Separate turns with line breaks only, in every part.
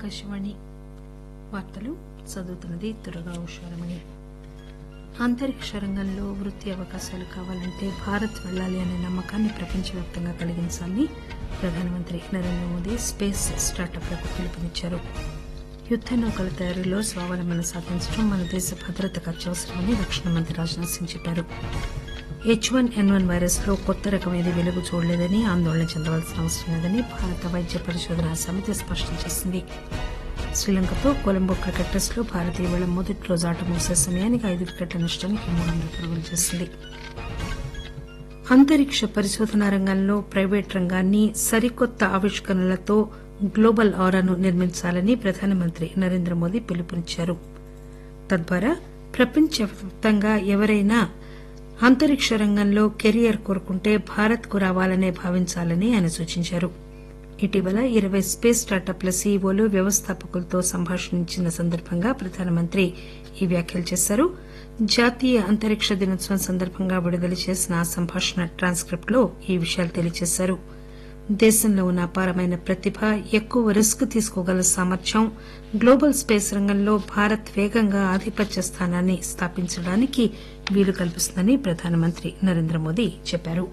ఆకాశవాణి వార్తలు చదువుతున్నది దుర్గా ఉషారమణి అంతరిక్ష రంగంలో వృత్తి అవకాశాలు కావాలంటే భారత్ వెళ్లాలి అనే నమ్మకాన్ని ప్రపంచవ్యాప్తంగా కలిగించాలని ప్రధానమంత్రి నరేంద్ర మోదీ స్పేస్ స్టార్టప్లకు పిలుపునిచ్చారు యుద్ద నౌకల తయారీలో స్వావలంబన సాధించడం మన దేశ భద్రతకు అత్యవసరమని రక్షణ మంత్రి రాజ్నాథ్ సింగ్ చెప్పారు H one N one virus లో కొత్త రకం ఏది వెలుగు చూడలేదని ఆందోళన చెందవలసిన అవసరం లేదని భారత వైద్య పరిశోధన సమితి స్పష్టం చేసింది శ్రీలంకతో కొలంబో క్రికెట్ టెస్ట్ లో భారత్ ఇవాళ మొదటి రోజు ఆట ముగిసే సమయానికి ఐదు వికెట్ల నష్టానికి మూడు వందల పరుగులు చేసింది అంతరిక్ష పరిశోధనా రంగంలో ప్రైవేట్ రంగాన్ని సరికొత్త ఆవిష్కరణలతో గ్లోబల్ ఆరాను నిర్మించాలని ప్రధానమంత్రి నరేంద్ర మోదీ పిలుపునిచ్చారు తద్వారా ప్రపంచవ్యాప్తంగా ఎవరైనా అంతరిక్ష రంగంలో కెరియర్ కోరుకుంటే భారత్ కు రావాలనే భావించాలని ఆయన సూచించారు ఇటీవల ఇరవై స్పేస్ స్టార్టప్ల సీఈఓలు వ్యవస్థాపకులతో సంభాషించిన సందర్భంగా ప్రధానమంత్రి ఈ వ్యాఖ్యలు చేశారు జాతీయ అంతరిక్ష దినోత్సవం సందర్భంగా విడుదల చేసిన ఆ సంభాషణ ట్రాన్స్క్రిప్ట్ లో ఈ విషయాలు తెలియజేశారు దేశంలో ఉన్న అపారమైన ప్రతిభ ఎక్కువ రిస్క్ తీసుకోగల సామర్థ్యం గ్లోబల్ స్పేస్ రంగంలో భారత్ వేగంగా ఆధిపత్య స్థానాన్ని స్థాపించడానికి వీలు కల్పిస్తుందని ప్రధానమంత్రి నరేంద్ర మోదీ చెప్పారు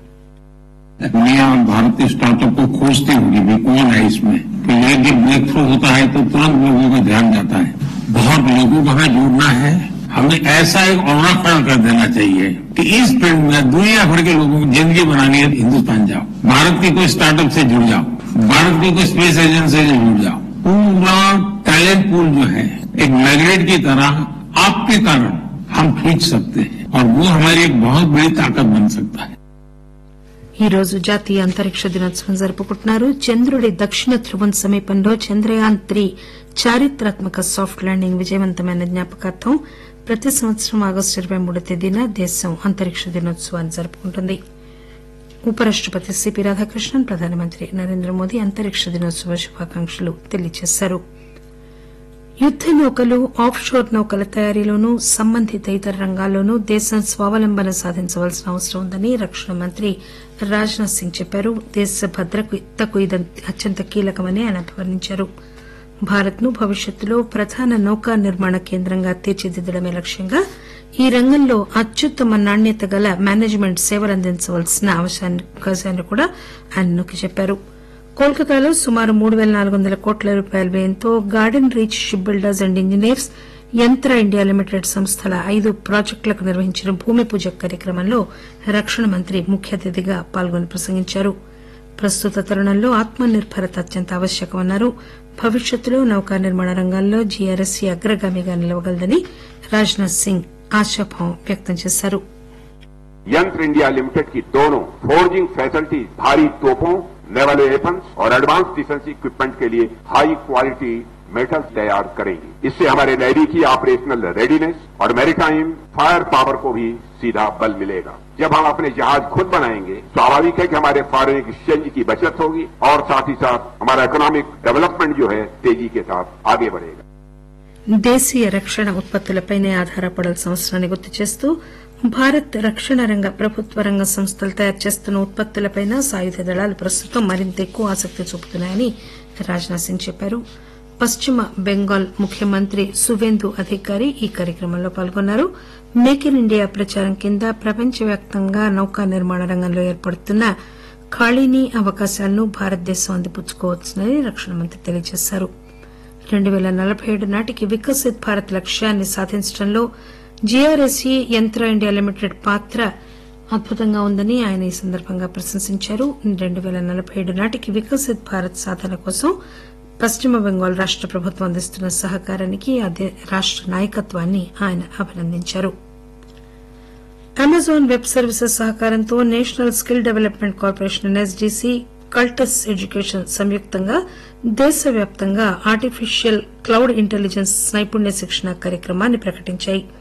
दुनिया और भारतीय स्टार्टअप को खोजती होगी भी कौन है इसमें तो ये जब ब्रेक थ्रू होता है तो तुरंत लोगों का ध्यान जाता है बहुत लोगों को हमें जुड़ना है हमें ऐसा एक और खड़ा कर देना चाहिए कि इस फील्ड में दुनिया भर के लोगों की जिंदगी बनानी है हिंदुस्तान जाओ भारत की कोई स्टार्टअप से जुड़ जाओ भारत की कोई स्पेस एजेंसी से जुड़ जाओ पूरा टैलेंट पूल जो है एक मैग्नेट की तरह आपके कारण हम खींच सकते हैं और वो हमारी एक बहुत बड़ी ताकत बन सकता है
ఈ రోజు జాతీయ అంతరిక్ష దినోత్సవం జరుపుకుంటున్నారు చంద్రుడి దక్షిణ ధ్రువం సమీపంలో చంద్రయాన్ త్రీ చారిత్రాత్మక సాఫ్ట్ ల్యాండింగ్ విజయవంతమైన జ్ఞాపకార్థం ప్రతి సంవత్సరం ఆగస్టు ఇరవై మూడో తేదీన దేశం అంతరిక్ష దినోత్సవాన్ని జరుపుకుంటుంది ఉపరాష్టపతి సిపి రాధాకృష్ణన్ ప్రధానమంత్రి నరేంద్ర మోదీ అంతరిక్ష దినోత్సవ శుభాకాంక్షలు తెలియజేశారు యుద్ద నౌకలు ఆఫ్ షోర్ నౌకల తయారీలోనూ సంబంధిత ఇతర రంగాల్లోనూ దేశం స్వావలంబన సాధించవలసిన అవసరం ఉందని రక్షణ మంత్రి రాజ్నాథ్ సింగ్ చెప్పారు దేశ భద్రతకు ఇది అత్యంత కీలకమని ఆయన అభివర్ణించారు భారత్ ను భవిష్యత్తులో ప్రధాన నౌకా నిర్మాణ కేంద్రంగా తీర్చిదిద్దడమే లక్ష్యంగా ఈ రంగంలో అత్యుత్తమ నాణ్యత గల మేనేజ్మెంట్ సేవలు అందించవలసిన అవకాశాన్ని కూడా ఆయన నొక్కి చెప్పారు కోల్కతాలో సుమారు మూడు పేల నాలుగు వందల కోట్ల రూపాయల వ్యయంతో Garden Reach shipbuilders and engineers Yantra India limited సంస్థల ఐదు ప్రాజెక్టులకు నిర్వహించిన భూమి పూజ కార్యక్రమంలో రక్షణ మంత్రి ముఖ్య అతిథిగా పాల్గొని ప్రసంగించారు ప్రస్తుత తరుణంలో ఆత్మ నిర్బరత అత్యంత అవశ్యకమన్నారు భవిష్యత్తులో నౌకా నిర్మాణ రంగాల్లో జీఆర్ఎస్సీ అగ్రగామిగా నిలవగలదని రాజ్నాథ్ సింగ్ ఆశాభావం వ్యక్తం చేశారు
यंत्र इंडिया लिमिटेड की दोनों फोर्जिंग फैसिलिटीज भारी तोपों नेवल वेपन्स और एडवांस डिफेंस इक्विपमेंट के लिए हाई क्वालिटी मेटल्स तैयार करेंगी इससे हमारे नेवी की ऑपरेशनल रेडीनेस और मैरीटाइम फायर पावर को भी सीधा बल मिलेगा जब हम अपने जहाज खुद बनाएंगे स्वाभाविक है कि हमारे फॉरेन एक्सचेंज की बचत होगी और साथ ही साथ हमारा इकोनॉमिक डेवलपमेंट जो है तेजी के साथ आगे बढ़ेगा
దేశీయ రక్షణ ఉత్పత్తులపైనే ఆధారపడాల్సిన అవసరాన్ని గుర్తు చేస్తూ భారత్ రక్షణ రంగ ప్రభుత్వ రంగ సంస్థలు తయారు చేస్తున్న ఉత్పత్తులపై సాయుధ దళాలు ప్రస్తుతం మరింత ఎక్కువ ఆసక్తి చూపుతున్నాయని రాజ్నాథ్ సింగ్ చెప్పారు పశ్చిమ బెంగాల్ ముఖ్యమంత్రి సువేందు అధికారి ఈ కార్యక్రమంలో పాల్గొన్నారు మేక్ ఇన్ ఇండియా ప్రచారం కింద ప్రపంచవ్యాప్తంగా నౌకా నిర్మాణ రంగంలో ఏర్పడుతున్న ఖాళీని అవకాశాలను భారతదేశం అందిపుచ్చుకోవచ్చునని రక్షణ మంత్రి తెలియజేశారు రెండు పేల నలబై ఏడు నాటికి వికసిత్ భారత్ లక్ష్యాన్ని సాధించడంలో జీఆర్ఎస్ఈ యంత్ర ఇండియా లిమిటెడ్ పాత్ర అద్భుతంగా ఉందని ఆయన ఈ సందర్భంగా ప్రశంసించారు రెండు పేల నలబై ఏడు నాటికి వికసిత్ భారత్ సాధన కోసం పశ్చిమ బెంగాల్ రాష్ట ప్రభుత్వం అందిస్తున్న సహకారానికి అదే రాష్ట నాయకత్వాన్ని ఆయన అభినందించారు అమెజాన్ వెబ్ సర్వీసెస్ సహకారంతో National Skill Development Corporation NSDC Cultus Education సంయుక్తంగా దేశవ్యాప్తంగా ఆర్టిఫిషియల్ క్లౌడ్ ఇంటెలిజెన్స్ నైపుణ్య శిక్షణ కార్యక్రమాన్ని ప్రకటించాయి